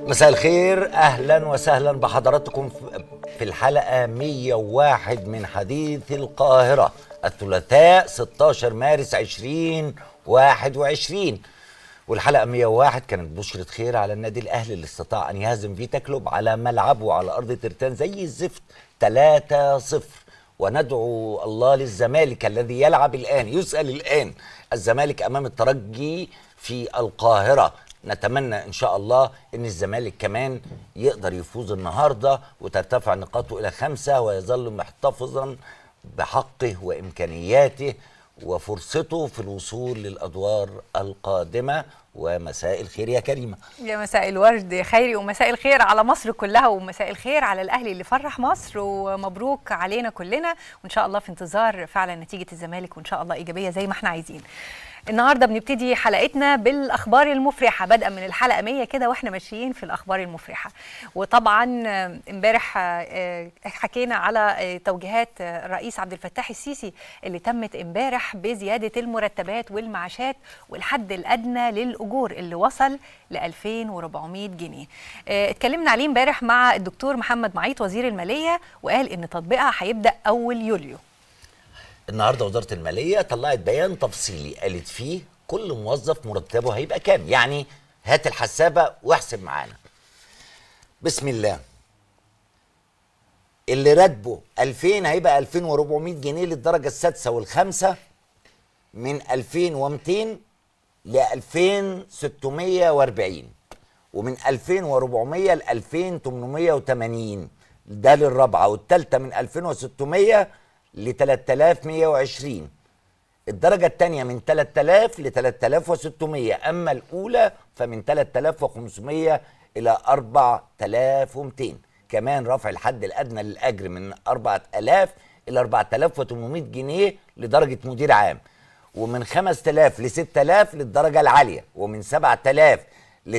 مساء الخير اهلا وسهلا بحضراتكم في الحلقه 101 من حديث القاهره الثلاثاء 16 مارس 2021 والحلقه 101 كانت بشرة خير على النادي الاهلي اللي استطاع ان يهزم فيتا كلوب على ملعبه على ارض ترتان زي الزفت 3-0 وندعو الله للزمالك الذي يلعب الان يسال الان الزمالك امام الترجي في القاهره نتمنى ان شاء الله ان الزمالك كمان يقدر يفوز النهارده وترتفع نقاطه الى خمسه ويظل محتفظا بحقه وامكانياته وفرصته في الوصول للادوار القادمه ومساء الخير يا كريمه يا مساء الورد خيري ومساء الخير على مصر كلها ومساء الخير على الاهلي اللي فرح مصر ومبروك علينا كلنا وان شاء الله في انتظار فعلا نتيجه الزمالك وان شاء الله ايجابيه زي ما احنا عايزين النهارده بنبتدي حلقتنا بالاخبار المفرحه بدءا من الحلقه 100 كده واحنا ماشيين في الاخبار المفرحه وطبعا امبارح حكينا على توجيهات الرئيس عبد الفتاح السيسي اللي تمت امبارح بزياده المرتبات والمعاشات والحد الادنى للاجور اللي وصل ل 2400 جنيه اتكلمنا عليه امبارح مع الدكتور محمد معيط وزير الماليه وقال ان تطبيقها هيبدا اول يوليو النهارده وزاره الماليه طلعت بيان تفصيلي قالت فيه كل موظف مرتبه هيبقى كام يعني هات الحسابه واحسب معانا بسم الله اللي راتبه 2000 هيبقى 2400 جنيه للدرجه السادسه والخامسه من 2200 ل 2640 ومن 2400 ل 2880 ده للرابعه والثالثه من 2600 ل 3120 الدرجة الثانية من 3000 ل 3600 أما الأولى فمن 3500 إلى 4200 كمان رفع الحد الأدنى للأجر من 4000 إلى 4800 جنيه لدرجة مدير عام ومن 5000 ل 6000 للدرجة العالية ومن 7000 ل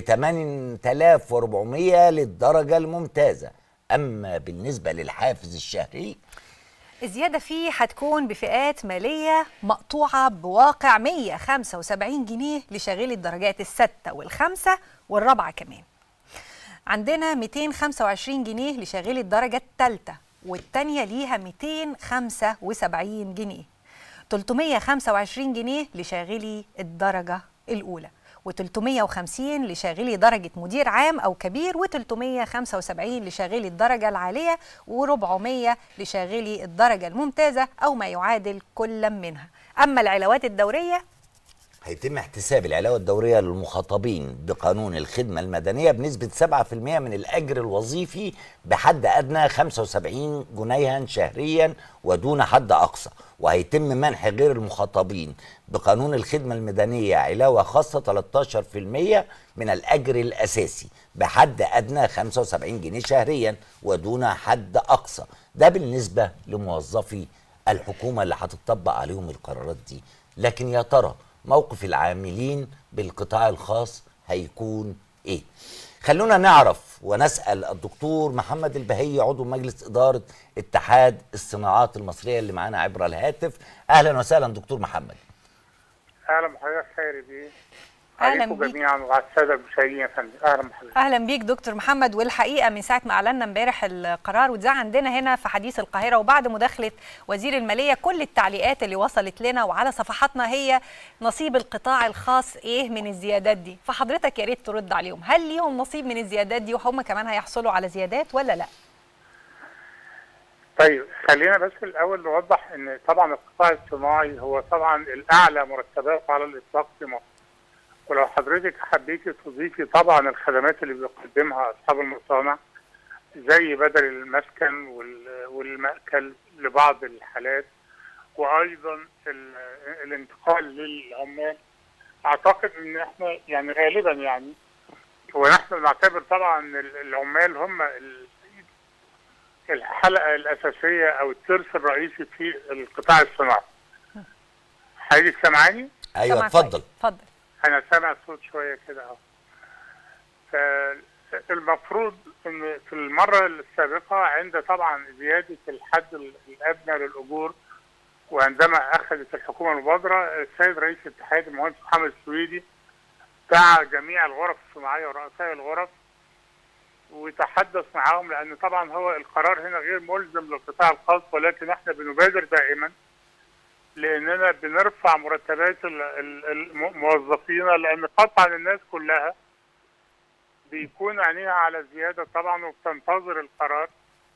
8400 للدرجة الممتازة أما بالنسبة للحافز الشهري الزيادة فيه هتكون بفئات مالية مقطوعة بواقع 175 جنيه لشاغلي الدرجات الستة والخامسة والرابعة كمان عندنا 225 جنيه لشاغلي الدرجة الثالثة والتانية ليها 275 جنيه 325 جنيه لشاغلي الدرجة الأولى و350 لشاغلي درجة مدير عام أو كبير و375 لشاغلي الدرجة العالية و400 لشاغلي الدرجة الممتازة أو ما يعادل كل منها أما العلاوات الدورية هيتم احتساب العلاوة الدورية للمخاطبين بقانون الخدمة المدنية بنسبة 7% من الأجر الوظيفي بحد أدنى 75 جنيها شهريا ودون حد أقصى وهيتم منح غير المخاطبين بقانون الخدمة المدنية علاوة خاصة 13% من الأجر الأساسي بحد أدنى 75 جنيه شهريا ودون حد أقصى ده بالنسبة لموظفي الحكومة اللي هتطبق عليهم القرارات دي لكن يا ترى موقف العاملين بالقطاع الخاص هيكون ايه خلونا نعرف ونسال الدكتور محمد البهي عضو مجلس اداره اتحاد الصناعات المصريه اللي معانا عبر الهاتف اهلا وسهلا دكتور محمد اهلا بحضرتك خيري بيه اهلا عليكم بيك جميعا وعلى الساده المشاهدين يا فندم اهلا بحضرتك اهلا بيك دكتور محمد والحقيقه من ساعه ما اعلنا امبارح القرار وده عندنا هنا في حديث القاهره وبعد مداخله وزير الماليه كل التعليقات اللي وصلت لنا وعلى صفحاتنا هي نصيب القطاع الخاص ايه من الزيادات دي فحضرتك يا ريت ترد عليهم هل ليهم نصيب من الزيادات دي وهم كمان هيحصلوا على زيادات ولا لا طيب خلينا بس الاول نوضح ان طبعا القطاع الصناعي هو طبعا الاعلى مرتبات على الاطلاق في مصر ولو حضرتك حبيتي تضيفي طبعا الخدمات اللي بيقدمها اصحاب المصانع زي بدل المسكن وال- والمأكل لبعض الحالات وايضا ال- الانتقال للعمال اعتقد ان احنا يعني غالبا يعني ونحن نعتبر طبعا ال- العمال هم ال- الحلقه الاساسيه او الترس الرئيسي في القطاع الصناعي. حضرتك سامعاني؟ ايوه سامعك اتفضل كويس. اتفضل انا سامع صوت شويه كده اهو فالمفروض ان في المره السابقه عند طبعا زياده الحد الادنى للاجور وعندما اخذت الحكومه المبادره السيد رئيس الاتحاد المهندس محمد السويدي دعا جميع الغرف الصناعيه ورؤساء الغرف ويتحدث معاهم لان طبعا هو القرار هنا غير ملزم للقطاع الخاص ولكن احنا بنبادر دائما لاننا بنرفع مرتبات ال- ال- الموظفين لان قطعا الناس كلها بيكون عينيها على الزياده طبعا وبتنتظر القرار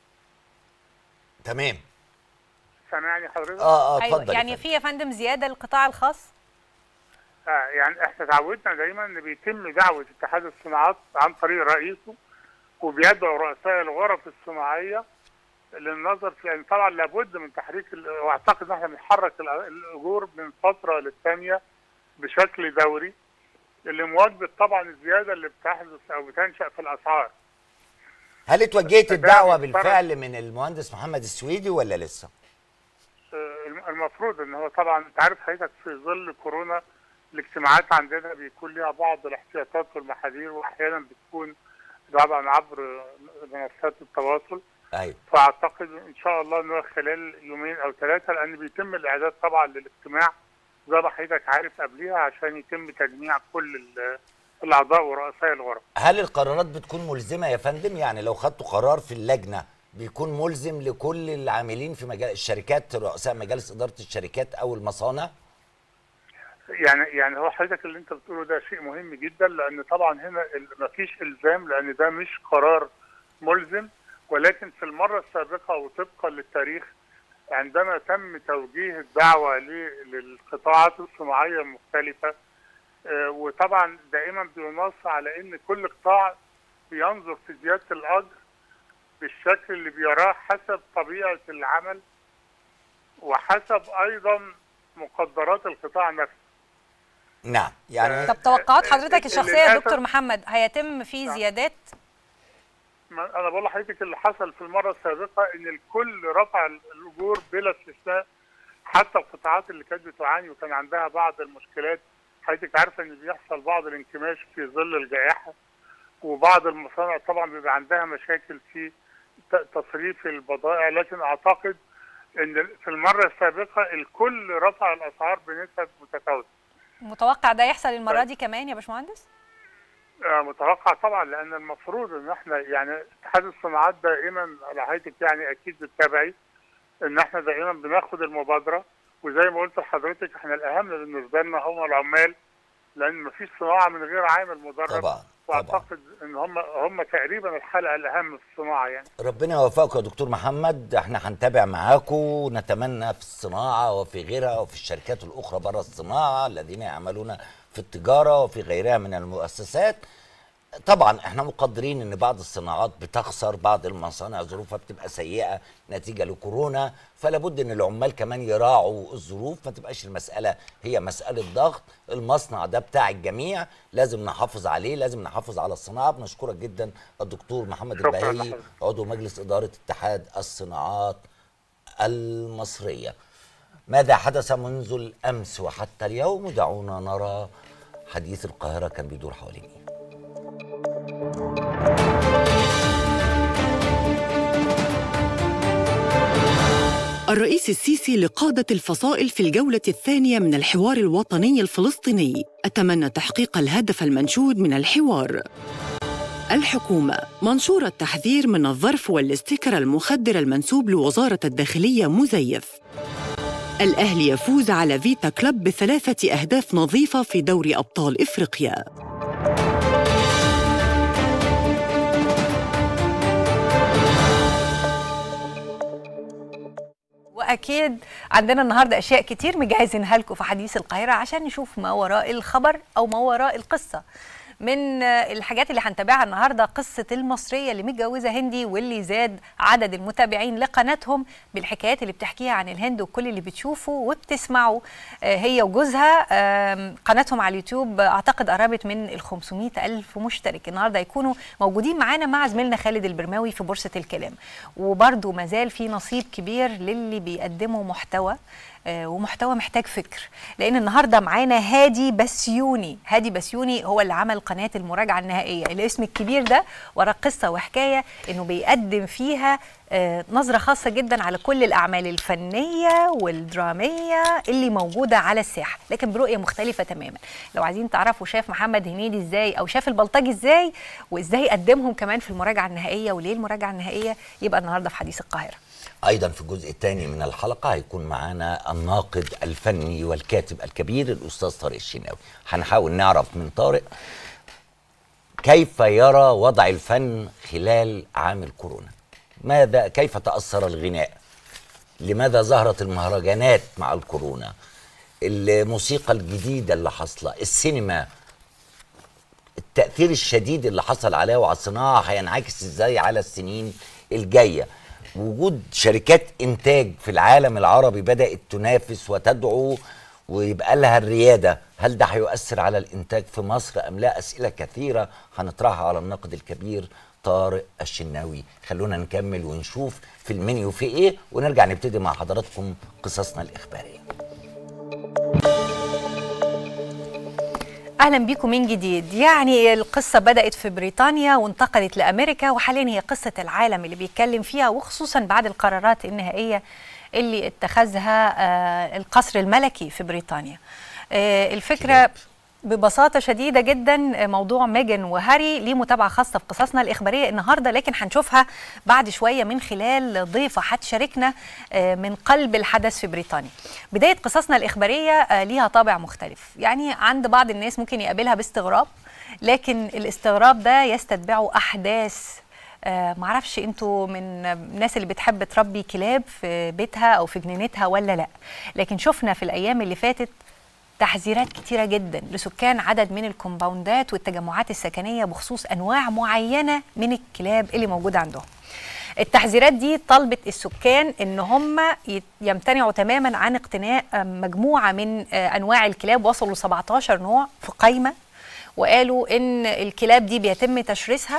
تمام سامعني حضرتك؟ اه اه ايوه اتفضل يعني في يا فندم زياده للقطاع الخاص آه يعني احنا تعودنا دايما ان بيتم دعوه اتحاد الصناعات عن طريق رئيسه وبيدعو رؤساء الغرف الصناعيه للنظر في يعني طبعا لابد من تحريك ال- واعتقد ان احنا بنحرك ال- الاجور من فتره للثانيه بشكل دوري لمواجهه طبعا الزياده اللي بتحدث او بتنشا في الاسعار. هل اتوجهت ده الدعوه مفترض. بالفعل من المهندس محمد السويدي ولا لسه؟ آه، الم- المفروض ان هو طبعا انت عارف حضرتك في ظل كورونا الاجتماعات عندنا بيكون لها بعض الاحتياطات والمحاذير واحيانا بتكون طبعا عبر منصات التواصل ايوه فاعتقد ان شاء الله ان هو خلال يومين او ثلاثه لان بيتم الاعداد طبعا للاجتماع زي ما حضرتك عارف قبليها عشان يتم تجميع كل ال- الاعضاء ورؤساء الغرف. هل القرارات بتكون ملزمه يا فندم يعني لو خدتوا قرار في اللجنه بيكون ملزم لكل العاملين في مجال الشركات رؤساء مجالس اداره الشركات او المصانع يعني يعني هو حضرتك اللي انت بتقوله ده شيء مهم جدا لان طبعا هنا ما فيش الزام لان ده مش قرار ملزم ولكن في المره السابقه وطبقا للتاريخ عندما تم توجيه الدعوه ل- للقطاعات الصناعيه المختلفه آه، وطبعا دائما بينص على ان كل قطاع بينظر في زياده الاجر بالشكل اللي بيراه حسب طبيعه العمل وحسب ايضا مقدرات القطاع نفسه نعم يعني طب توقعات حضرتك اللي الشخصيه يا للأسف- دكتور محمد هيتم في نعم. زيادات ما انا بقول لحضرتك اللي حصل في المره السابقه ان الكل رفع الاجور بلا استثناء حتى القطاعات اللي كانت بتعاني وكان عندها بعض المشكلات حضرتك عارفه ان بيحصل بعض الانكماش في ظل الجائحه وبعض المصانع طبعا بيبقى عندها مشاكل في ت- تصريف البضائع لكن اعتقد ان في المره السابقه الكل رفع الاسعار بنسب متفاوته متوقع ده يحصل المره دي كمان يا باشمهندس آه، متوقع طبعا لان المفروض ان احنا يعني اتحاد الصناعات دائما على حضرتك يعني اكيد بتتابعي ان احنا دائما بناخد المبادره وزي ما قلت لحضرتك احنا الاهم بالنسبه لنا هم العمال لان مفيش صناعه من غير عامل مدرب طبعا طبعا واعتقد ان هم هم تقريبا الحلقه الاهم في الصناعه يعني ربنا يوفقكم يا دكتور محمد احنا هنتابع معاكم ونتمنى في الصناعه وفي غيرها وفي الشركات الاخرى بره الصناعه الذين يعملون في التجاره وفي غيرها من المؤسسات طبعا احنا مقدرين ان بعض الصناعات بتخسر بعض المصانع ظروفها بتبقى سيئه نتيجه لكورونا فلا بد ان العمال كمان يراعوا الظروف ما تبقاش المساله هي مساله ضغط المصنع ده بتاع الجميع لازم نحافظ عليه لازم نحافظ على الصناعه بنشكرك جدا الدكتور محمد شكراً البهي لحضرتك. عضو مجلس اداره اتحاد الصناعات المصريه ماذا حدث منذ الامس وحتى اليوم دعونا نرى حديث القاهره كان بيدور حوالين ايه الرئيس السيسي لقادة الفصائل في الجولة الثانية من الحوار الوطني الفلسطيني أتمنى تحقيق الهدف المنشود من الحوار الحكومة منشور التحذير من الظرف والاستيكر المخدر المنسوب لوزارة الداخلية مزيف الأهلي يفوز على فيتا كلب بثلاثة أهداف نظيفة في دوري أبطال إفريقيا واكيد عندنا النهارده اشياء كتير مجهزينها لكم في حديث القاهره عشان نشوف ما وراء الخبر او ما وراء القصه من آه، الحاجات اللي هنتابعها النهارده قصه المصريه اللي متجوزه هندي واللي زاد عدد المتابعين لقناتهم بالحكايات اللي بتحكيها عن الهند وكل اللي بتشوفه وبتسمعه آه، هي وجوزها آم، قناتهم على اليوتيوب آه، اعتقد قربت من ال 500 الف مشترك النهارده هيكونوا موجودين معانا مع زميلنا خالد البرماوي في بورصه الكلام وبرده مازال في نصيب كبير للي بيقدموا محتوى آه، ومحتوى محتاج فكر لان النهارده معانا هادي بسيوني هادي بسيوني هو اللي عمل قناه المراجعه النهائيه الاسم الكبير ده ورا قصه وحكايه انه بيقدم فيها آه، نظرة خاصة جدا على كل الأعمال الفنية والدرامية اللي موجودة على الساحة لكن برؤية مختلفة تماما لو عايزين تعرفوا شاف محمد هنيدي ازاي أو شاف البلطجي ازاي وازاي قدمهم كمان في المراجعة النهائية وليه المراجعة النهائية يبقى النهاردة في حديث القاهرة ايضا في الجزء الثاني من الحلقه هيكون معانا الناقد الفني والكاتب الكبير الاستاذ طارق الشناوي هنحاول نعرف من طارق كيف يرى وضع الفن خلال عام الكورونا ماذا كيف تاثر الغناء لماذا ظهرت المهرجانات مع الكورونا الموسيقى الجديده اللي حاصله السينما التاثير الشديد اللي حصل عليها وعلى الصناعه هينعكس ازاي على السنين الجايه وجود شركات انتاج في العالم العربي بدات تنافس وتدعو ويبقى لها الرياده هل ده هيؤثر على الانتاج في مصر ام لا اسئله كثيره هنطرحها على الناقد الكبير طارق الشناوي خلونا نكمل ونشوف في المنيو في ايه ونرجع نبتدي مع حضراتكم قصصنا الاخباريه اهلا بيكم من جديد يعني القصه بدات في بريطانيا وانتقلت لامريكا وحاليا هي قصه العالم اللي بيتكلم فيها وخصوصا بعد القرارات النهائيه اللي اتخذها آه، القصر الملكي في بريطانيا آه، الفكره ببساطه شديده جدا موضوع ميجن وهاري ليه متابعه خاصه في قصصنا الاخباريه النهارده لكن هنشوفها بعد شويه من خلال ضيفه هتشاركنا آه، من قلب الحدث في بريطانيا. بدايه قصصنا الاخباريه آه، ليها طابع مختلف، يعني عند بعض الناس ممكن يقابلها باستغراب لكن الاستغراب ده يستتبعه احداث آه معرفش انتوا من الناس اللي بتحب تربي كلاب في بيتها او في جنينتها ولا لا لكن شفنا في الايام اللي فاتت تحذيرات كتيرة جدا لسكان عدد من الكومباوندات والتجمعات السكنية بخصوص أنواع معينة من الكلاب اللي موجودة عندهم التحذيرات دي طلبت السكان ان هم يت- يمتنعوا تماما عن اقتناء آه، مجموعه من آه، انواع الكلاب وصلوا 17 نوع في قائمه وقالوا ان الكلاب دي بيتم تشريسها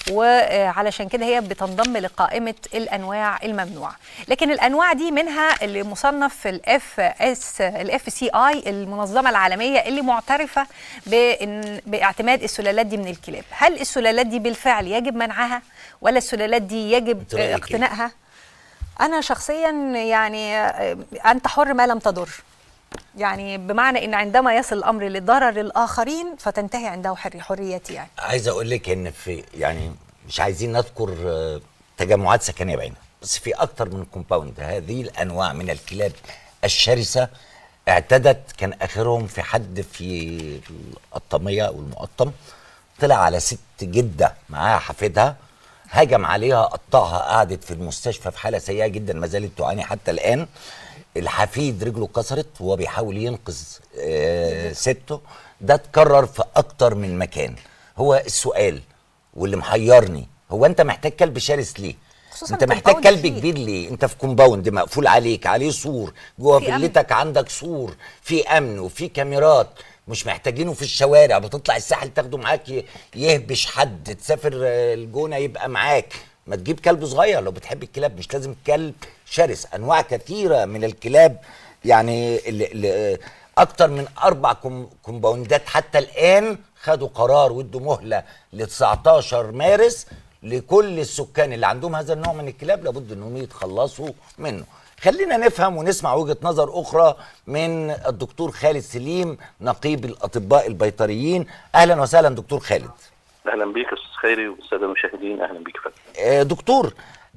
وعلشان كده هي بتنضم لقائمه الانواع الممنوعه لكن الانواع دي منها اللي مصنف في الاف اس الاف سي اي المنظمه العالميه اللي معترفه بإن باعتماد السلالات دي من الكلاب هل السلالات دي بالفعل يجب منعها ولا السلالات دي يجب أنت رأيك إيه؟ اقتنائها انا شخصيا يعني آه، انت حر ما لم تضر يعني بمعنى ان عندما يصل الامر لضرر الاخرين فتنتهي عنده حر- حريتي يعني عايز اقول لك ان في يعني مش عايزين نذكر آه، تجمعات سكنيه بعينها بس في اكتر من كومباوند هذه الانواع من الكلاب الشرسه اعتدت كان اخرهم في حد في القطاميه او المقطم طلع على ست جده معاها حفيدها هجم عليها قطعها قعدت في المستشفى في حاله سيئه جدا ما زالت تعاني حتى الان الحفيد رجله اتكسرت وهو بيحاول ينقذ آه سته ده اتكرر في اكتر من مكان هو السؤال واللي محيرني هو انت محتاج كلب شرس ليه خصوصاً انت محتاج كومباوند كلب فيه. كبير ليه انت في كومباوند مقفول عليك عليه سور جوه في أمن. فيلتك عندك سور في امن وفي كاميرات مش محتاجينه في الشوارع بتطلع الساحل تاخده معاك ي- يهبش حد تسافر آه، الجونه يبقى معاك ما تجيب كلب صغير لو بتحب الكلاب مش لازم كلب شرس انواع كثيره من الكلاب يعني اللي اللي اكتر من اربع كوم- كومباوندات حتى الان خدوا قرار وادوا مهله ل 19 مارس لكل السكان اللي عندهم هذا النوع من الكلاب لابد انهم يتخلصوا منه خلينا نفهم ونسمع وجهه نظر اخرى من الدكتور خالد سليم نقيب الاطباء البيطريين اهلا وسهلا دكتور خالد اهلا بيك يا استاذ خيري والساده المشاهدين اهلا بيك يا فندم آه، دكتور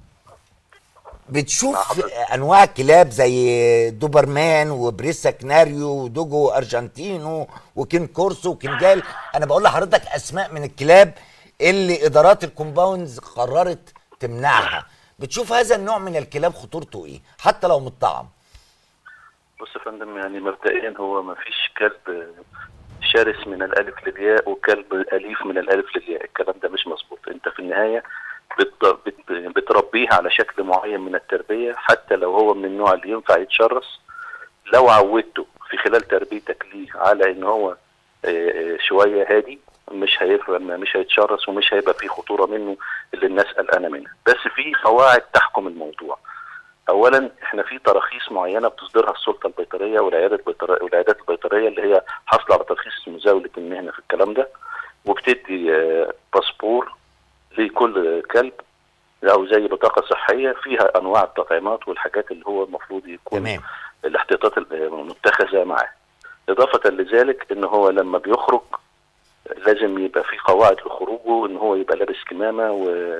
بتشوف انواع كلاب زي دوبرمان وبريسا كناريو ودوجو ارجنتينو وكين كورسو وكنجال انا بقول لحضرتك اسماء من الكلاب اللي ادارات الكومباوندز قررت تمنعها بتشوف هذا النوع من الكلاب خطورته ايه حتى لو متطعم بص يا فندم يعني مبدئيا هو ما فيش كلب شرس من الالف للياء وكلب اليف من الالف للياء الكلام ده مش مظبوط انت في النهايه بت- بت- بتربيه على شكل معين من التربيه حتى لو هو من النوع اللي ينفع يتشرس لو عودته في خلال تربيتك ليه على ان هو آه، آه، شويه هادي مش هيبقى مش هيتشرس ومش هيبقى فيه خطوره منه اللي الناس قلقانه منها بس في قواعد تحكم الموضوع اولا احنا في تراخيص معينه بتصدرها السلطه البيطريه والعياده البيطريه والعيادات البيطريه اللي هي حاصله على ترخيص مزاوله المهنه في الكلام ده وبتدي آه، باسبور لكل كلب او زي بطاقه صحيه فيها انواع التطعيمات والحاجات اللي هو المفروض يكون تمام الاحتياطات المتخذه معاه اضافه لذلك ان هو لما بيخرج لازم يبقى في قواعد لخروجه ان هو يبقى لابس كمامه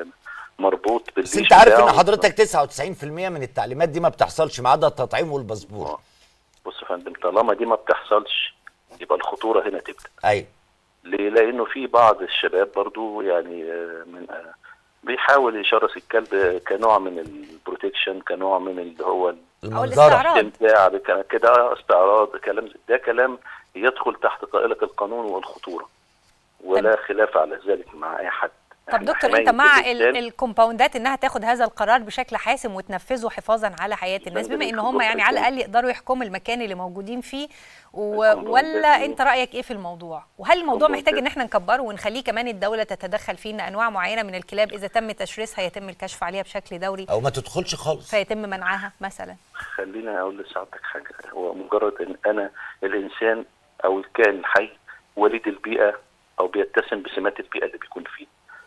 ومربوط بالليش بس انت عارف ان بتاعه. حضرتك 99% من التعليمات دي ما بتحصلش ما عدا التطعيم والباسبور بص يا فندم طالما دي ما بتحصلش يبقى الخطوره هنا تبدا ايوه ليه؟ لانه في بعض الشباب برضو يعني آه، من آه، بيحاول يشرس الكلب كنوع من البروتكشن كنوع من اللي هو المنظره الاستعراض. الاستمتاع بك- كده استعراض كلام زي- ده كلام يدخل تحت طائله القانون والخطوره ولا خلاف على ذلك مع اي حد طب إحنا دكتور حماية انت مع ال- الإنسان الكومباوندات انها تاخد هذا القرار بشكل حاسم وتنفذه حفاظا على حياه الناس فندم، بما ان هم يعني على الاقل يقدروا يحكموا المكان اللي موجودين فيه و... الكومباوندات ولا دي- انت رايك ايه في الموضوع وهل الموضوع محتاج ان الكومباوندات- احنا نكبره ونخليه كمان الدوله تتدخل فيه ان انواع معينه من الكلاب اذا تم تشريسها يتم الكشف عليها بشكل دوري او ما تدخلش خالص فيتم منعها مثلا خليني اقول لسعادتك حاجه هو مجرد ان انا الانسان او الكائن الحي وليد البيئه او بيتسم بسمات البيئه اللي بيكون فيه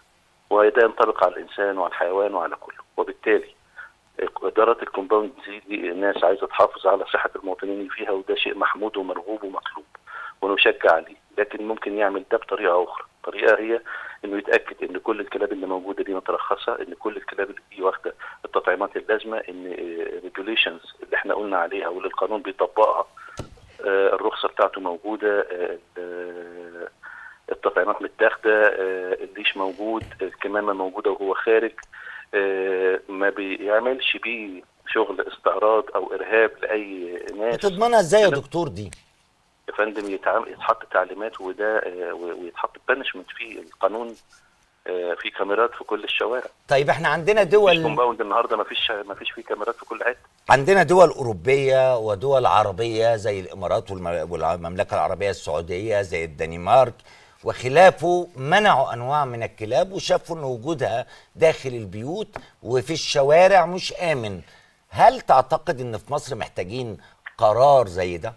وده ينطبق على الانسان وعلى الحيوان وعلى كله وبالتالي ادارات الكومباوند دي, دي الناس عايزه تحافظ على صحه المواطنين اللي فيها وده شيء محمود ومرغوب ومطلوب ونشجع عليه لكن ممكن يعمل ده بطريقه اخرى الطريقه هي انه يتاكد ان كل الكلاب اللي موجوده دي مترخصه ان كل الكلاب اللي دي واخده التطعيمات اللازمه ان ريجوليشنز اللي احنا قلنا عليها واللي القانون بيطبقها آه، الرخصه بتاعته موجوده آه، ال- التطعيمات متاخده آه، الليش موجود الكمامه موجوده وهو خارج آه، ما بيعملش بيه شغل استعراض او ارهاب لاي ناس بتضمنها ازاي يا دكتور دي يا فندم يتعام- يتحط تعليمات وده آه، و- ويتحط بانشمنت في القانون آه، في كاميرات في كل الشوارع طيب احنا عندنا مفيش دول كومباوند النهارده ما فيش ما فيش فيه كاميرات في كل حته عندنا دول أوروبية ودول عربية زي الإمارات والم- والمملكة العربية السعودية زي الدنمارك وخلافه منعوا أنواع من الكلاب وشافوا أن وجودها داخل البيوت وفي الشوارع مش آمن هل تعتقد أن في مصر محتاجين قرار زي ده؟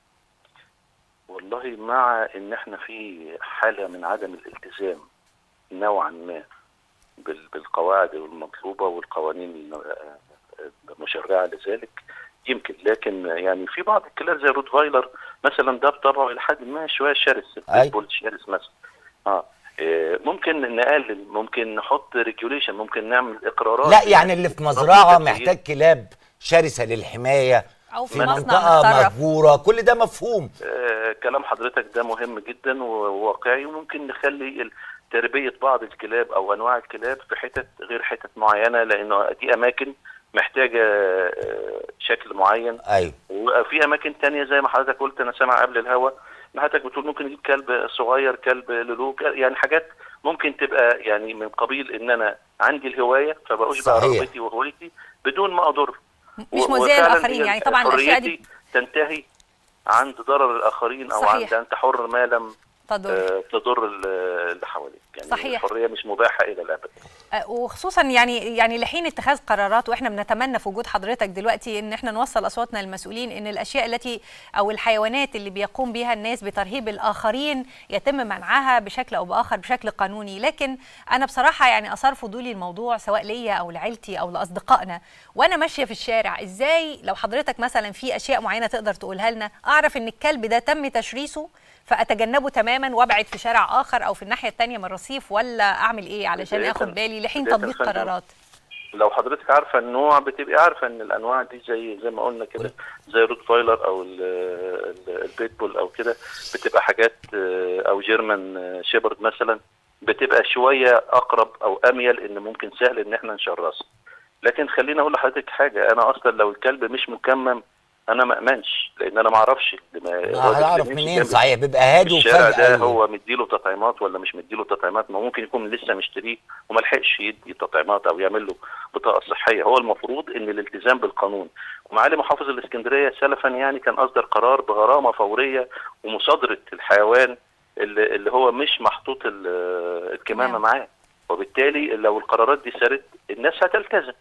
والله مع ان احنا في حاله من عدم الالتزام نوعا ما بال- بالقواعد المطلوبه والقوانين آه، المشرعه لذلك يمكن لكن يعني في بعض الكلاب زي روتفايلر مثلا ده بطبعه الى حد ما شويه شرس أي. البيتبول شرس مثلا اه إيه، ممكن نقلل ممكن نحط ريجوليشن ممكن نعمل اقرارات لا يعني اللي في مزرعة ربط محتاج كلاب شرسة للحماية او في في مصنع منطقة متطرف مهجورة كل ده مفهوم آه، كلام حضرتك ده مهم جدا وواقعي وممكن نخلي ال- تربية بعض الكلاب أو أنواع الكلاب في حتت غير حتت معينة لأنه دي أماكن محتاجة آه، شكل معين أيوه وفي أماكن تانية زي ما حضرتك قلت أنا سامع قبل الهوا إن حضرتك بتقول ممكن نجيب كلب صغير كلب لولو كلب- يعني حاجات ممكن تبقى يعني من قبيل إن أنا عندي الهواية فبأشبع صحيح. رغبتي وهويتي بدون ما أضر مش و- مؤذيه وفعلاً للاخرين هي يعني طبعا الاشياء حريتي دي تنتهي عند ضرر الاخرين او صحيح. عند ان تحر ما لم تضر آه، تضر ال- اللي حواليك يعني صحيح. الحريه مش مباحه الى الابد آه، وخصوصا يعني يعني لحين اتخاذ قرارات واحنا بنتمنى في وجود حضرتك دلوقتي ان احنا نوصل اصواتنا للمسؤولين ان الاشياء التي او الحيوانات اللي بيقوم بها الناس بترهيب الاخرين يتم منعها بشكل او باخر بشكل قانوني لكن انا بصراحه يعني اثار فضولي الموضوع سواء ليا او لعيلتي او لاصدقائنا وانا ماشيه في الشارع ازاي لو حضرتك مثلا في اشياء معينه تقدر تقولها لنا اعرف ان الكلب ده تم تشريسه فاتجنبه تماما وابعد في شارع اخر او في الناحيه الثانيه من الرصيف ولا اعمل ايه علشان بداية- اخد بالي لحين بداية تطبيق فندم، قرارات لو حضرتك عارفه النوع بتبقي عارفه ان الانواع دي زي زي ما قلنا كده زي روت فايلر او ال- ال- البيتبول او كده بتبقى حاجات آه، او جيرمان آه، شيبرد مثلا بتبقى شويه اقرب او اميل ان ممكن سهل ان احنا نشرسها لكن خليني اقول لحضرتك حاجه انا اصلا لو الكلب مش مكمم انا ما امنش لان انا ما اعرفش اللي ما- الراجل اللي هعرف ماشي منين جنبي صحيح بيبقى هادي في الشارع ده وفجأة هو مديله تطعيمات ولا مش مديله تطعيمات ما ممكن يكون لسه مشتريه وما لحقش يدي تطعيمات او يعمل له بطاقه صحيه هو المفروض ان الالتزام بالقانون ومعالي محافظ الاسكندريه سلفا يعني كان اصدر قرار بغرامه فوريه ومصادره الحيوان اللي, اللي هو مش محطوط ال- الكمامه تمام. معاه وبالتالي لو القرارات دي سرت الناس هتلتزم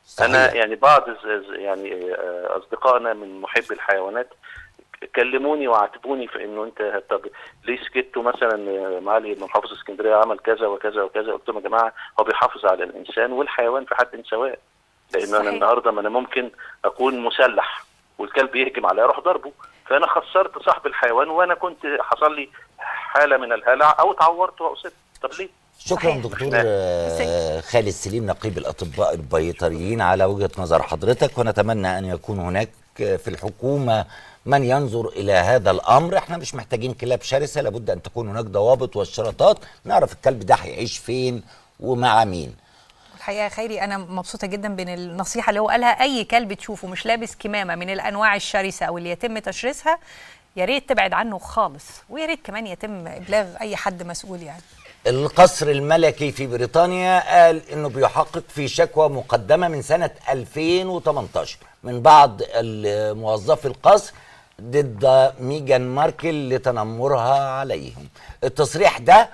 صحيح. انا يعني بعض ز- ز- يعني آه، اصدقائنا من محبي الحيوانات كلموني وعاتبوني في انه انت طب ليه سكتوا مثلا آه، معالي محافظ اسكندريه عمل كذا وكذا وكذا قلت لهم يا جماعه هو بيحافظ على الانسان والحيوان في حد سواء لان صحيح. انا النهارده ما انا ممكن اكون مسلح والكلب يهجم عليا اروح ضربه فانا خسرت صاحب الحيوان وانا كنت حصل لي حاله من الهلع او اتعورت واصبت طب ليه؟ شكرا صحيح. دكتور آه، خالد سليم نقيب الاطباء البيطريين على وجهه نظر حضرتك ونتمنى ان يكون هناك في الحكومه من ينظر الى هذا الامر احنا مش محتاجين كلاب شرسه لابد ان تكون هناك ضوابط واشتراطات نعرف الكلب ده هيعيش فين ومع مين الحقيقه يا خيري انا مبسوطه جدا بين النصيحه اللي هو قالها اي كلب تشوفه مش لابس كمامه من الانواع الشرسه او اللي يتم تشريسها يا ريت تبعد عنه خالص ويا ريت كمان يتم ابلاغ اي حد مسؤول يعني القصر الملكي في بريطانيا قال انه بيحقق في شكوى مقدمه من سنه 2018 من بعض موظفي القصر ضد ميجان ماركل لتنمرها عليهم التصريح ده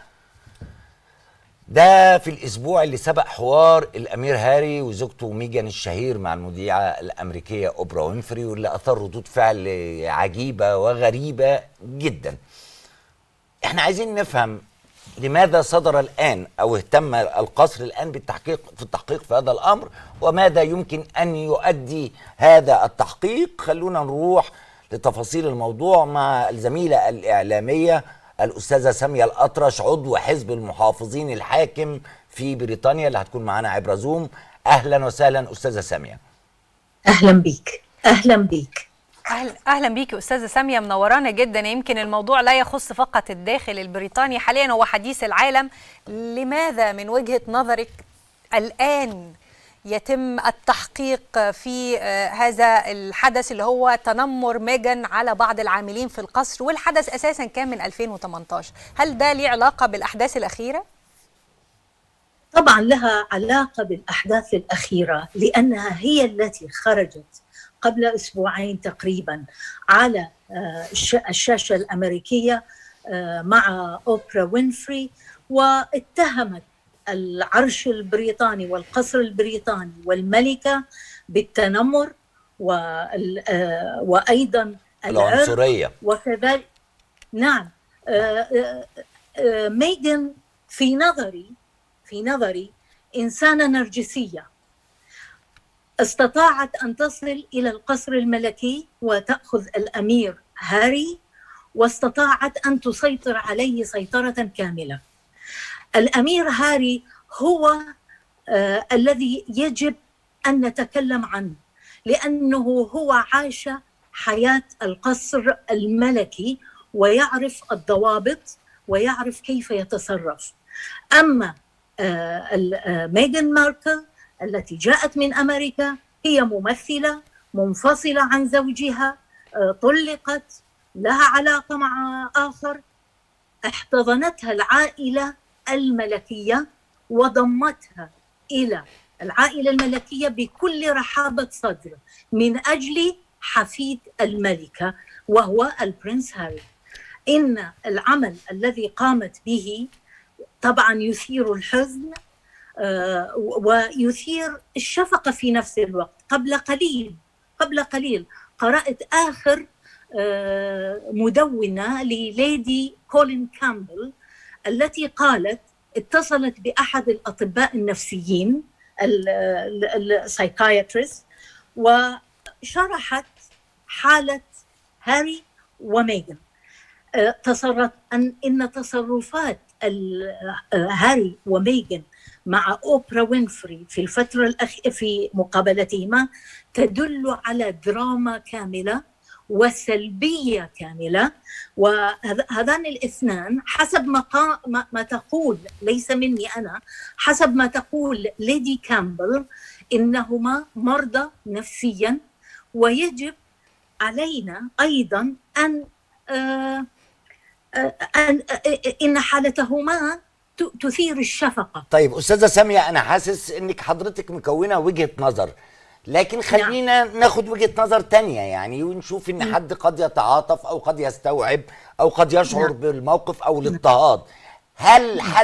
ده في الاسبوع اللي سبق حوار الامير هاري وزوجته ميجان الشهير مع المذيعه الامريكيه اوبرا وينفري واللي اثار ردود فعل عجيبه وغريبه جدا احنا عايزين نفهم لماذا صدر الآن أو اهتم القصر الآن بالتحقيق في التحقيق في هذا الأمر وماذا يمكن أن يؤدي هذا التحقيق خلونا نروح لتفاصيل الموضوع مع الزميلة الإعلامية الأستاذة سامية الأطرش عضو حزب المحافظين الحاكم في بريطانيا اللي هتكون معانا عبر زوم أهلا وسهلا أستاذة سامية اهلا بيك اهلا بيك أهلا, أهلا بيكي أستاذة سامية منورانا جدا يمكن الموضوع لا يخص فقط الداخل البريطاني حاليا هو حديث العالم لماذا من وجهة نظرك الآن يتم التحقيق في آه هذا الحدث اللي هو تنمر ميجان على بعض العاملين في القصر والحدث أساسا كان من 2018 هل ده ليه علاقة بالأحداث الأخيرة؟ طبعا لها علاقة بالأحداث الأخيرة لأنها هي التي خرجت قبل اسبوعين تقريبا على الشاشه الامريكيه مع اوبرا وينفري واتهمت العرش البريطاني والقصر البريطاني والملكه بالتنمر وايضا العنصريه وكذلك نعم ميغان في نظري في نظري انسانه نرجسيه استطاعت ان تصل الى القصر الملكي وتاخذ الامير هاري واستطاعت ان تسيطر عليه سيطره كامله. الامير هاري هو آه الذي يجب ان نتكلم عنه لانه هو عاش حياه القصر الملكي ويعرف الضوابط ويعرف كيف يتصرف. اما آه ميغان ماركل التي جاءت من امريكا هي ممثله منفصله عن زوجها طلقت لها علاقه مع اخر احتضنتها العائله الملكيه وضمتها الى العائله الملكيه بكل رحابه صدر من اجل حفيد الملكه وهو البرنس هاري ان العمل الذي قامت به طبعا يثير الحزن ويثير الشفقة في نفس الوقت قبل قليل قبل قليل قرأت آخر مدونة لليدي كولين كامبل التي قالت اتصلت بأحد الأطباء النفسيين السايكايتريست وشرحت حالة هاري وميغان تصرف أن إن تصرفات هاري وميغان مع اوبرا وينفري في الفتره الأخ... في مقابلتهما تدل على دراما كامله وسلبيه كامله وهذان الاثنان حسب ما, قا... ما... ما تقول ليس مني انا حسب ما تقول ليدي كامبل انهما مرضى نفسيا ويجب علينا ايضا ان آه أن ان حالتهما تثير الشفقه طيب استاذه ساميه انا حاسس انك حضرتك مكونه وجهه نظر لكن خلينا نعم. ناخد وجهه نظر تانية يعني ونشوف ان حد قد يتعاطف او قد يستوعب او قد يشعر نعم. بالموقف او الاضطهاد هل حدث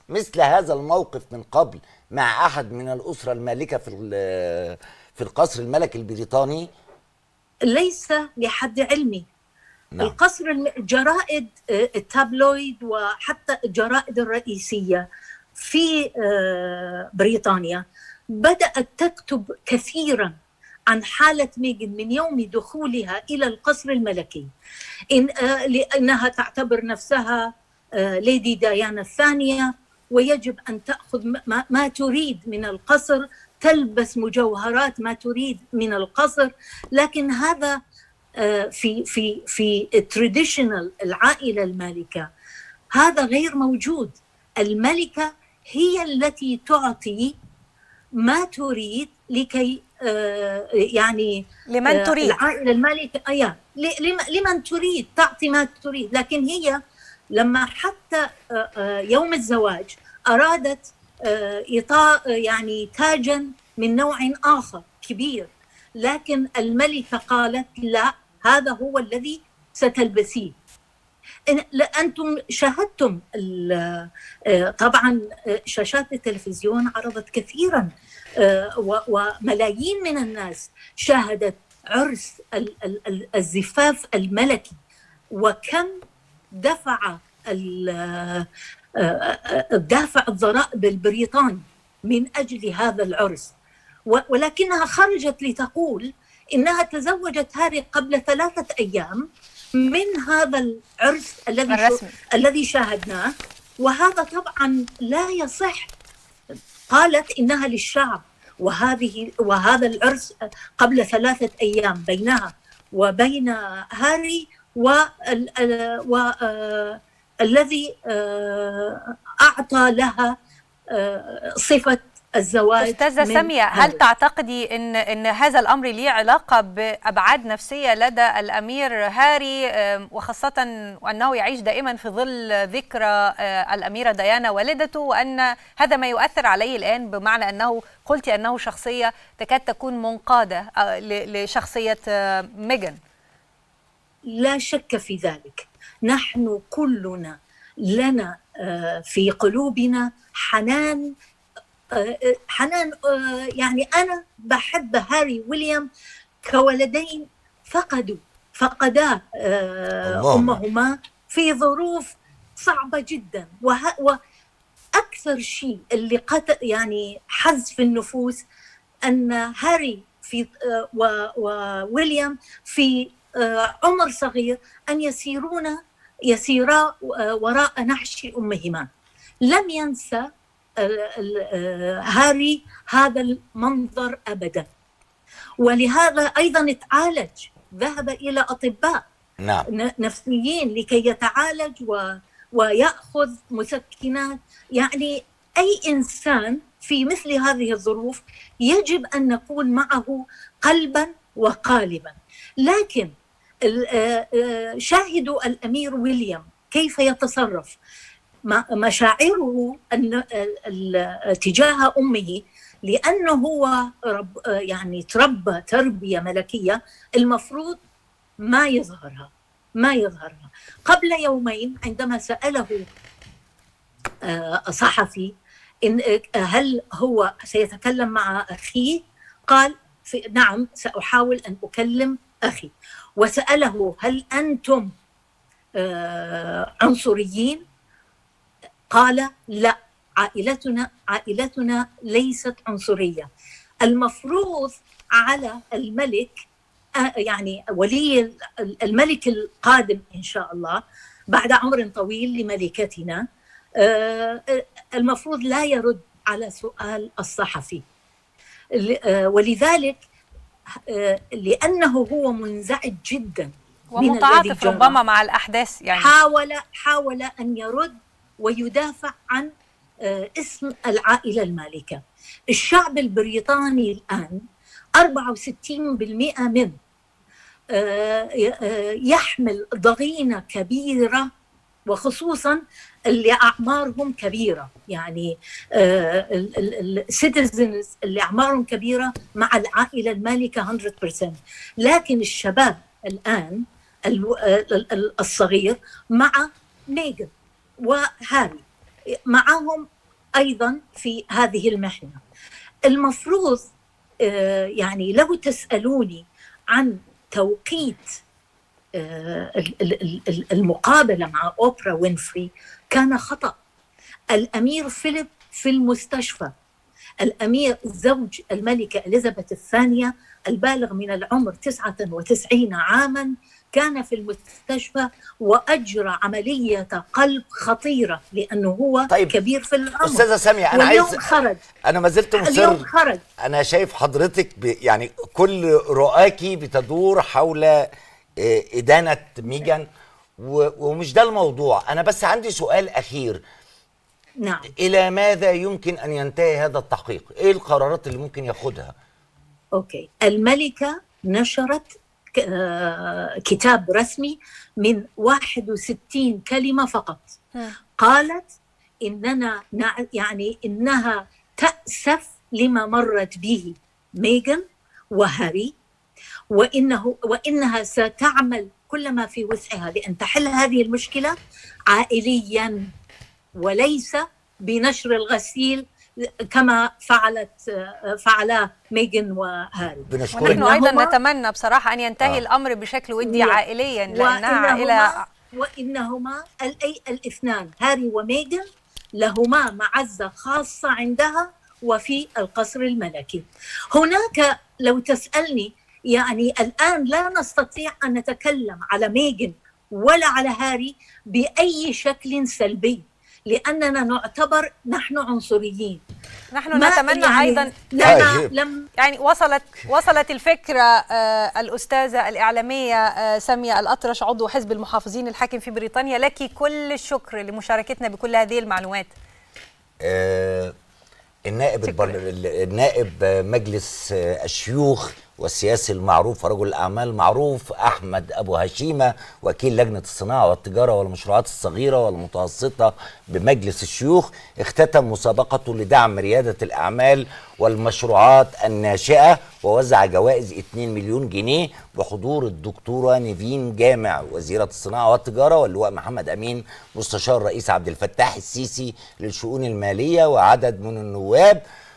مثل هذا الموقف من قبل مع احد من الاسره المالكه في ال- في القصر الملكي البريطاني ليس لحد علمي نعم القصر الم- الجرائد آه، التابلويد وحتى الجرائد الرئيسية في آه، بريطانيا بدأت تكتب كثيرا عن حالة ميغن من يوم دخولها إلى القصر الملكي إن آه، لأنها تعتبر نفسها آه، ليدي ديانا الثانية ويجب أن تأخذ ما, ما تريد من القصر تلبس مجوهرات ما تريد من القصر لكن هذا آه، في في في التراديشنال العائله المالكه هذا غير موجود الملكه هي التي تعطي ما تريد لكي آه، يعني لمن آه، تريد العائله المالكه ايوه ل- لم- لمن تريد تعطي ما تريد لكن هي لما حتى آه، آه، يوم الزواج ارادت آه، اعطاء آه، يعني تاجا من نوع اخر كبير لكن الملكه قالت لا هذا هو الذي ستلبسيه إن- لا، انتم شاهدتم ال- آه، طبعا آه، شاشات التلفزيون عرضت كثيرا آه، و- وملايين من الناس شاهدت عرس ال- ال- ال- الزفاف الملكي وكم دفع ال- آه، آه، دافع الضرائب البريطاني من اجل هذا العرس و- ولكنها خرجت لتقول انها تزوجت هاري قبل ثلاثه ايام من هذا العرس الذي شو- الرسمي الذي شاهدناه وهذا طبعا لا يصح قالت انها للشعب وهذه وهذا العرس قبل ثلاثه ايام بينها وبين هاري والذي اعطى لها آه، صفه الزواج استاذه من ساميه هل هاري. تعتقدي ان ان هذا الامر ليه علاقه بابعاد نفسيه لدى الامير هاري آم، وخاصه وانه يعيش دائما في ظل ذكرى آه، الاميره ديانا والدته وان هذا ما يؤثر عليه الان بمعنى انه قلت انه شخصيه تكاد تكون منقاده آه، ل- لشخصيه آه، ميغان لا شك في ذلك نحن كلنا لنا آه، في قلوبنا حنان آه، آه، حنان آه، يعني انا بحب هاري ويليام كولدين فقدوا فقدا آه، أمهما. امهما في ظروف صعبه جدا وه- واكثر شيء اللي قتل يعني حز في النفوس ان هاري في آه، و- وويليام في آه، عمر صغير ان يسيرون يسيرا آه، وراء نحش امهما لم ينسى ال- ال- آه، هاري هذا المنظر ابدا ولهذا ايضا تعالج ذهب الى اطباء نعم ن- نفسيين لكي يتعالج و... وياخذ مسكنات يعني اي انسان في مثل هذه الظروف يجب ان نكون معه قلبا وقالبا لكن ال- آه، آه، شاهدوا الامير ويليام كيف يتصرف ما- مشاعره أن ال- ال- تجاه امه لانه هو رب آه، يعني تربى تربيه ملكيه المفروض ما يظهرها ما يظهرها قبل يومين عندما سأله آه، صحفي إن آه، هل هو سيتكلم مع أخيه قال في نعم سأحاول أن أكلم أخي وسأله هل أنتم آه، عنصريين قال لا عائلتنا عائلتنا ليست عنصرية المفروض على الملك آه، يعني ولي الملك القادم ان شاء الله بعد عمر طويل لملكتنا آه، آه، المفروض لا يرد على سؤال الصحفي ل- آه، ولذلك آه، لانه هو منزعج جدا من الذي ومتعاطف جرى. ربما مع الاحداث يعني حاول حاول ان يرد ويدافع عن آه، اسم العائله المالكه. الشعب البريطاني الان 64% منه آه، آه، يحمل ضغينه كبيره وخصوصا اللي اعمارهم كبيره يعني السيتيزنز اللي اعمارهم كبيره مع العائله المالكه 100% لكن الشباب الان الو- ال- ال- الصغير مع ميغان وهاري معهم ايضا في هذه المحنه المفروض آه، يعني لو تسالوني عن توقيت آه، ال- ال- ال- المقابله مع اوبرا وينفري كان خطا الامير فيليب في المستشفى الامير زوج الملكه اليزابيث الثانيه البالغ من العمر 99 عاما كان في المستشفى واجرى عمليه قلب خطيره لانه هو طيب. طيب. كبير في العمر استاذه ساميه انا واليوم عايز خرج انا ما زلت اليوم مصر خرج انا شايف حضرتك ب... يعني كل رؤاكي بتدور حول آه، ادانه ميجان و... ومش ده الموضوع انا بس عندي سؤال اخير نعم الى ماذا يمكن ان ينتهي هذا التحقيق ايه القرارات اللي ممكن ياخدها اوكي الملكه نشرت ك- آه، كتاب رسمي من 61 كلمه فقط قالت اننا نع- يعني انها تاسف لما مرت به ميغان وهاري وانه وانها ستعمل كل ما في وسعها لان تحل هذه المشكله عائليا وليس بنشر الغسيل كما فعلت فعلا ميغان وهاري بنشكرك ونحن ايضا وإنهما- نتمنى بصراحه ان ينتهي آه. الامر بشكل ودي نعم. عائليا لانها عائله وإنهما, وإنهما الأي الاثنان هاري وميغان لهما معزة خاصة عندها وفي القصر الملكي هناك لو تسألني يعني الآن لا نستطيع أن نتكلم على ميغان ولا على هاري بأي شكل سلبي لأننا نعتبر نحن عنصريين نحن ما نتمنى يعني ايضا لنا طيب. لم يعني وصلت وصلت الفكره آه، الاستاذه الاعلاميه آه، ساميه الاطرش عضو حزب المحافظين الحاكم في بريطانيا لك كل الشكر لمشاركتنا بكل هذه المعلومات آه، النائب البر... النائب مجلس آه، الشيوخ والسياسي المعروف ورجل الاعمال المعروف احمد ابو هشيمه وكيل لجنه الصناعه والتجاره والمشروعات الصغيره والمتوسطه بمجلس الشيوخ اختتم مسابقته لدعم رياده الاعمال والمشروعات الناشئه ووزع جوائز 2 مليون جنيه بحضور الدكتوره نيفين جامع وزيره الصناعه والتجاره واللواء محمد امين مستشار الرئيس عبد الفتاح السيسي للشؤون الماليه وعدد من النواب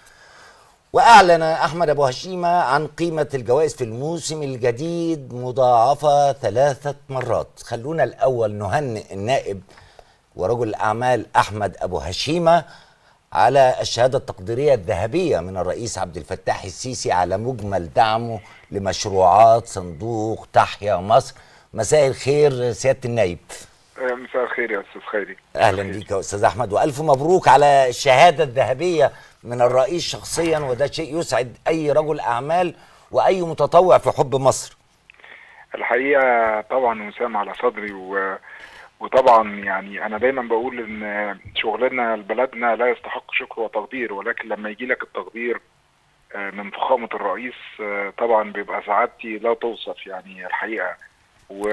واعلن احمد ابو هشيمه عن قيمه الجوائز في الموسم الجديد مضاعفه ثلاثه مرات خلونا الاول نهنئ النائب ورجل الاعمال احمد ابو هشيمه على الشهاده التقديريه الذهبيه من الرئيس عبد الفتاح السيسي على مجمل دعمه لمشروعات صندوق تحيا مصر مساء الخير سياده النائب مساء الخير يا استاذ خيري اهلا بيك يا استاذ احمد والف مبروك على الشهاده الذهبيه من الرئيس شخصيا وده شيء يسعد اي رجل اعمال واي متطوع في حب مصر الحقيقه طبعا وسام على صدري و... وطبعا يعني انا دايما بقول ان شغلنا لبلدنا لا يستحق شكر وتقدير ولكن لما يجي لك التقدير آه، من فخامه الرئيس آه، طبعا بيبقى سعادتي لا توصف يعني الحقيقه و...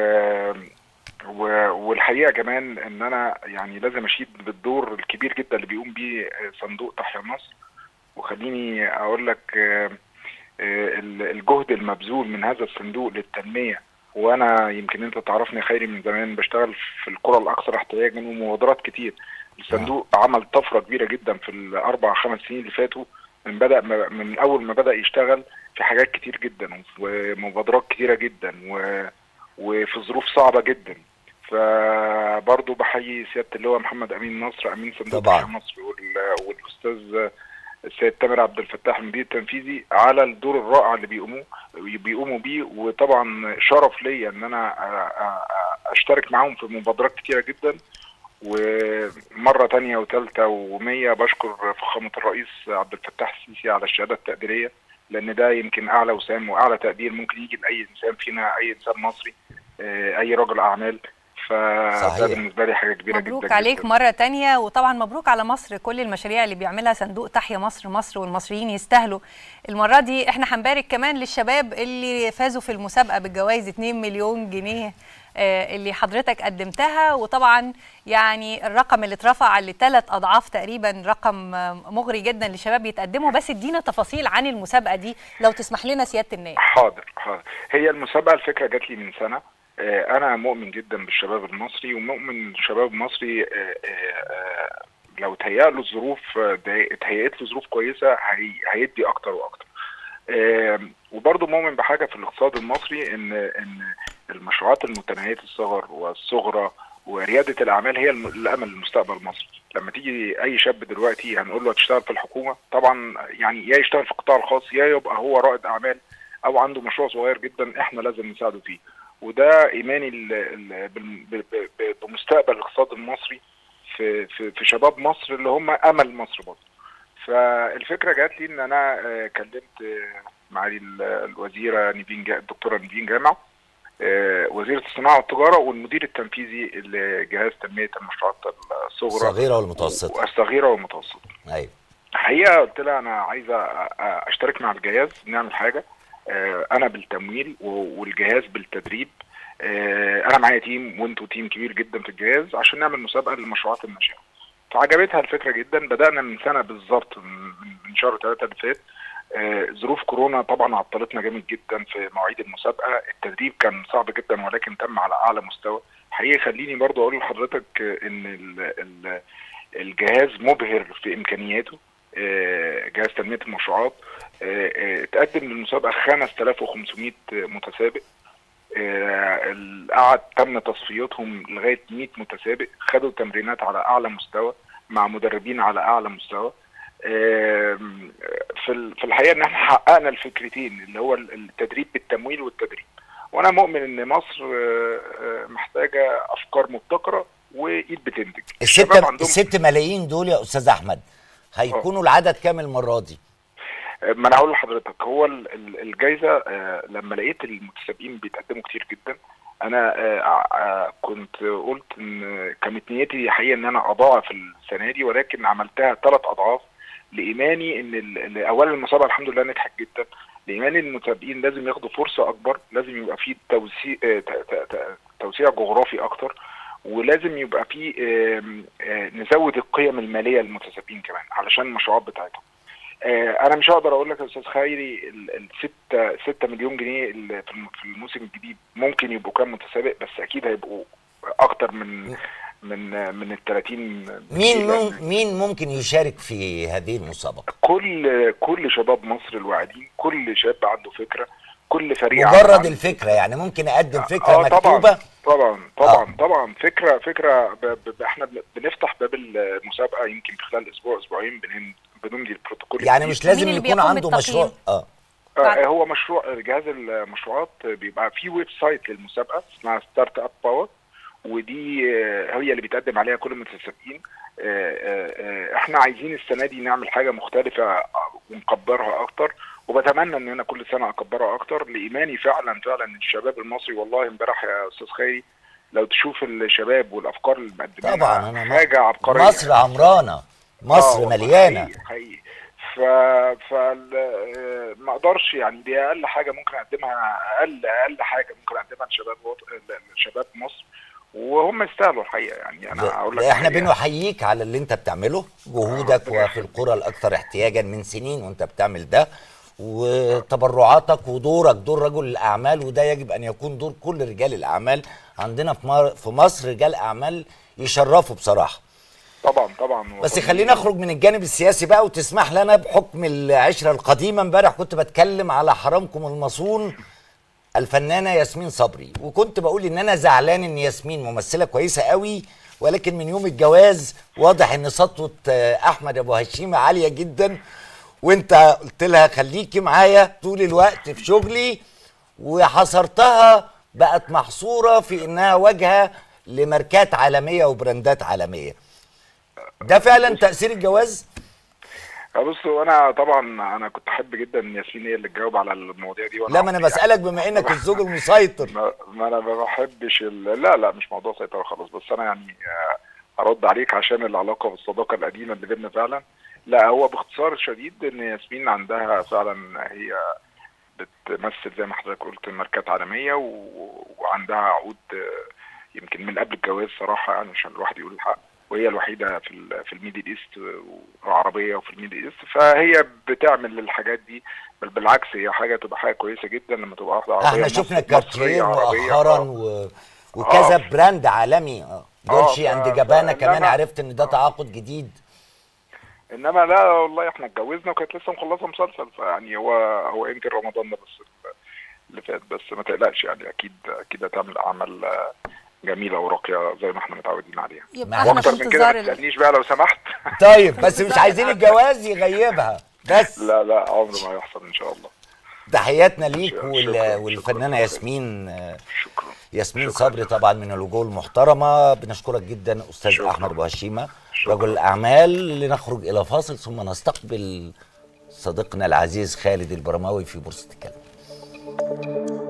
و... والحقيقه كمان ان انا يعني لازم اشيد بالدور الكبير جدا اللي بيقوم بيه آه، صندوق تحيا مصر وخليني اقول لك آه، آه، الجهد المبذول من هذا الصندوق للتنميه وانا يمكن انت تعرفني خيري من زمان بشتغل في القرى الاكثر احتياجا ومبادرات كتير الصندوق عمل طفره كبيره جدا في الاربع خمس سنين اللي فاتوا من بدا من اول ما بدا يشتغل في حاجات كتير جدا ومبادرات كتيره جدا و وفي ظروف صعبه جدا فبرضه بحيي سياده اللواء محمد امين نصر امين صندوق طبعاً. تحيا مصر وال- والاستاذ السيد تامر عبد الفتاح المدير التنفيذي على الدور الرائع اللي بيقوموه بيقوموا بيه وطبعا شرف ليا ان انا أ- أ- اشترك معاهم في مبادرات كتيره جدا ومره تانية وثالثه ومية بشكر فخامه الرئيس عبد الفتاح السيسي على الشهاده التقديريه لان ده يمكن اعلى وسام واعلى تقدير ممكن يجي لاي انسان فينا اي انسان مصري آه، اي رجل اعمال فده صحيح. بالنسبه لي حاجه كبيره مبروك جدا عليك جداً. مرة تانية وطبعا مبروك على مصر كل المشاريع اللي بيعملها صندوق تحيا مصر مصر والمصريين يستاهلوا المرة دي احنا هنبارك كمان للشباب اللي فازوا في المسابقة بالجوائز 2 مليون جنيه آه، اللي حضرتك قدمتها وطبعا يعني الرقم اللي اترفع لثلاث اضعاف تقريبا رقم آه، مغري جدا للشباب يتقدموا بس ادينا تفاصيل عن المسابقة دي لو تسمح لنا سيادة النائب حاضر حاضر هي المسابقه الفكره جات لي من سنه آه، انا مؤمن جدا بالشباب المصري ومؤمن الشباب المصري آه، آه، آه، لو تهيأ له الظروف آه، ده- اتهيأت له ظروف كويسه هي هيدي اكتر واكتر آم، وبرضه مؤمن بحاجه في الاقتصاد المصري ان ان المشروعات المتناهيه الصغر والصغرى ورياده الاعمال هي الم- الامل لمستقبل مصر لما تيجي اي شاب دلوقتي هنقول له هتشتغل في الحكومه طبعا يعني يا يشتغل في القطاع الخاص يا يبقى هو رائد اعمال او عنده مشروع صغير جدا احنا لازم نساعده فيه وده ايماني ال- ال- بال- ب- ب- ب- بمستقبل الاقتصاد المصري في في في شباب مصر اللي هم امل مصر برضه فالفكره جات لي ان انا آه، كلمت آه، معالي ال- الوزيره نيفين جا- الدكتوره نيفين جامع آه، وزيره الصناعه والتجاره والمدير التنفيذي لجهاز تنميه المشروعات الصغرى الصغيره والمتوسطه والصغيره والمتوسطه ايوه الحقيقه قلت لها انا عايزه أ- أ- اشترك مع الجهاز نعمل حاجه آه، انا بالتمويل و- والجهاز بالتدريب آه، انا معايا تيم وانتوا تيم كبير جدا في الجهاز عشان نعمل مسابقه للمشروعات الناشئه فعجبتها الفكره جدا بدانا من سنه بالظبط من من شهر ثلاثة اللي فات آه، ظروف كورونا طبعا عطلتنا جامد جدا في مواعيد المسابقه التدريب كان صعب جدا ولكن تم على اعلى مستوى حقيقي خليني برضو اقول لحضرتك آه، ان ال ال الجهاز مبهر في امكانياته آه، جهاز تنميه المشروعات آه، آه، تقدم للمسابقه 5500 متسابق آه، ال- قعد تم تصفيتهم لغايه 100 متسابق خدوا تمرينات على اعلى مستوى مع مدربين على اعلى مستوى آم، في ال- في الحقيقه ان احنا حققنا الفكرتين اللي هو ال- التدريب بالتمويل والتدريب وانا مؤمن ان مصر آه، آه، محتاجه افكار مبتكره وايد بتنتج الشباب الستة عندهم الست ملايين دول يا استاذ احمد هيكونوا العدد كام المره دي؟ ما انا هقول لحضرتك هو ال- ال- الجايزه آه، لما لقيت المتسابقين بيتقدموا كتير جدا انا آه، آه، كنت قلت ان كانت نيتي حقيقه ان انا اضاعف السنه دي ولكن عملتها ثلاث اضعاف لايماني ان ال- ال- اولا المسابقه الحمد لله نجحت جدا لايماني المتسابقين لازم ياخدوا فرصه اكبر لازم يبقى في توسيع آه، ت- ت- ت- توسيع جغرافي اكتر ولازم يبقى في آم، آه، نزود القيم الماليه للمتسابقين كمان علشان المشروعات بتاعتهم آه، انا مش هقدر اقول لك يا استاذ خيري ال 6 6 مليون جنيه اللي في الم- في الموسم الجديد ممكن يبقوا كام متسابق بس اكيد هيبقوا اكتر من من من ال 30 مين لأن مم مين ممكن يشارك في هذه المسابقه؟ كل كل شباب مصر الواعدين كل شاب عنده فكره كل فريق مجرد عنده- الفكره يعني ممكن اقدم فكره اه مكتوبه طبعا طبعا طبعا آه. طبعا فكره فكره ب... ب... احنا بن- بنفتح باب المسابقه يمكن في خلال اسبوع اسبوعين بنم... بنمضي البروتوكول يعني الجديد. مش لازم اللي يكون بيقوم عنده بالتقييم؟ مشروع اه آه هو مشروع جهاز المشروعات بيبقى في ويب سايت للمسابقه اسمها ستارت اب باور ودي آه، هي اللي بيتقدم عليها كل المتسابقين آه، آه، آه، احنا عايزين السنه دي نعمل حاجه مختلفه آه، ونكبرها اكتر وبتمنى ان انا كل سنه اكبرها اكتر لايماني فعلا فعلا إن الشباب المصري والله امبارح يا استاذ خيري لو تشوف الشباب والافكار اللي مقدمينها طبعا انا ما- حاجه عبقريه مصر عمرانه مصر آه، مليانه حقيقي حقيقي ف ف آه، ما اقدرش يعني دي اقل حاجه ممكن اقدمها اقل اقل حاجه ممكن اقدمها لشباب وط... لشباب مصر وهم يستاهلوا الحقيقه يعني انا هقول لك ده احنا الحقيقة. بنحييك على اللي انت بتعمله جهودك ربنا وفي القرى الاكثر احتياجا من سنين وانت بتعمل ده وتبرعاتك ودورك دور رجل الاعمال وده يجب ان يكون دور كل رجال الاعمال عندنا في مر- في مصر رجال اعمال يشرفوا بصراحه طبعا طبعا بس وطنيين. خلينا نخرج من الجانب السياسي بقى وتسمح لنا بحكم العشره القديمه امبارح كنت بتكلم على حرامكم المصون الفنانه ياسمين صبري وكنت بقول ان انا زعلان ان ياسمين ممثله كويسه قوي ولكن من يوم الجواز واضح ان سطوه آه، احمد ابو هشيمه عاليه جدا وانت قلت لها خليكي معايا طول الوقت في شغلي وحصرتها بقت محصوره في انها واجهه لماركات عالميه وبراندات عالميه ده فعلا تاثير الجواز بص انا طبعا انا كنت احب جدا ان ياسمين هي اللي تجاوب على المواضيع دي وأنا لا ما انا يعني- بسالك بما انك الزوج المسيطر ما, ما انا ما بحبش ال... لا لا مش موضوع سيطره خالص بس انا يعني آه، هرد عليك عشان العلاقه والصداقه القديمه اللي بينا فعلا لا هو باختصار شديد ان ياسمين عندها فعلا هي بتمثل زي ما حضرتك قلت ماركات عالميه و... وعندها عقود آه، يمكن من قبل الجواز صراحه يعني عشان الواحد يقول الحق وهي الوحيده في ال... في الميدل ايست وعربيه وفي الميدل ايست فهي بتعمل الحاجات دي بل بالعكس هي حاجه تبقى حاجه كويسه جدا لما تبقى واحده عربيه احنا مصر- شفنا مصرية كارتير عربية. مؤخرا آه. و... وكذا آه. براند عالمي اه دولشي آه، اند ف- جابانا ف- كمان لا، عرفت ان ده تعاقد جديد انما لا والله احنا اتجوزنا وكانت لسه مخلصه مسلسل فيعني هو هو يمكن رمضان ده بس اللي فات بس ما تقلقش يعني اكيد اكيد هتعمل اعمال آه، جميله وراقيه زي ما احنا متعودين عليها يبقى احنا في واكتر من كده انتظار ما ال- تسالنيش بقى لو سمحت طيب بس مش عايزين الجواز يغيبها بس لا لا عمره ما هيحصل ان شاء الله تحياتنا ليك شكراً، وال... شكراً، والفنانه شكراً. ياسمين آه، شكرا ياسمين شكراً. صبري طبعا من الوجوه المحترمه بنشكرك جدا استاذ شكراً. احمد ابو هشيمه شكراً. رجل الاعمال لنخرج الى فاصل ثم نستقبل صديقنا العزيز خالد البرماوي في بورصه الكلام